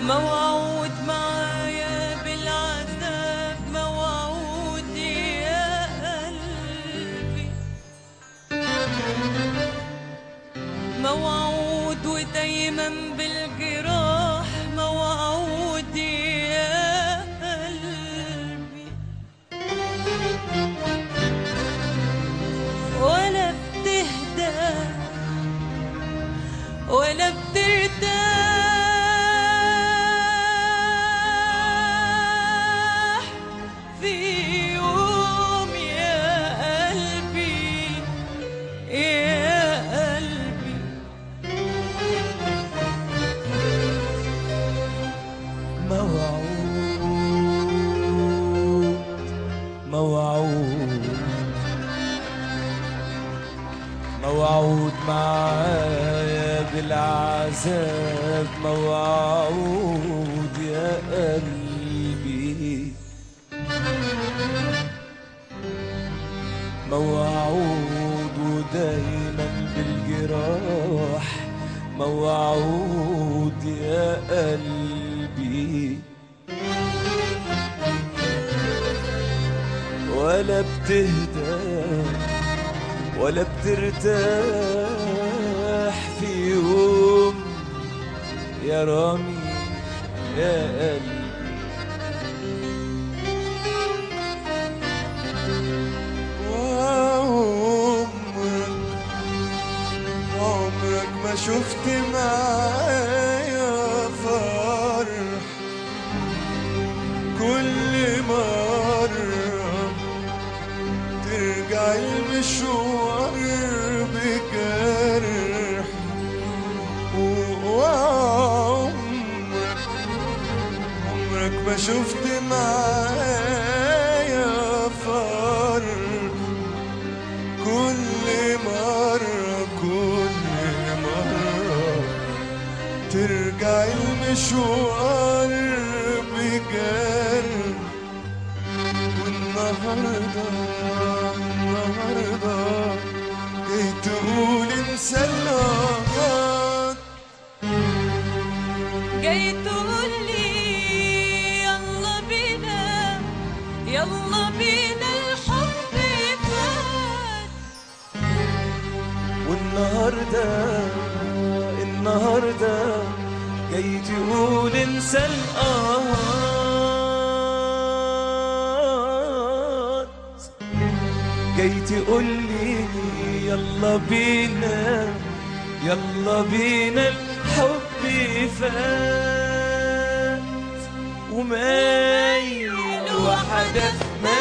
موعود معايا بالعذاب موعود يا قلبي موعود ودايما بالجراح موعود يا قلبي ولا بتهدى ولا بترتاح في يوم يا قلبي يا قلبي موعود موعود موعود معايا بالعذاب موعود يا قلبي موعود ودايما بالجراح موعود يا قلبي ولا بتهدى ولا بترتاح في يوم يا رامي يا قلبي وعمرك عمرك ما شفت معايا فرح كل مرة ترجع المشوار بجرح وعمرك عمرك ما شفت معايا فرح كل مرة كل مرة ترجع المشوار بجرح والنهاردة النهاردة جاي تقول انسى النهار جاي تقول لي يلا بينا يلا بينا الحب فات والنهاردة النهاردة جاي تقول انسى القهر جاي تقول لي يلا بينا يلا بينا الحب فات ومايل وحدف ما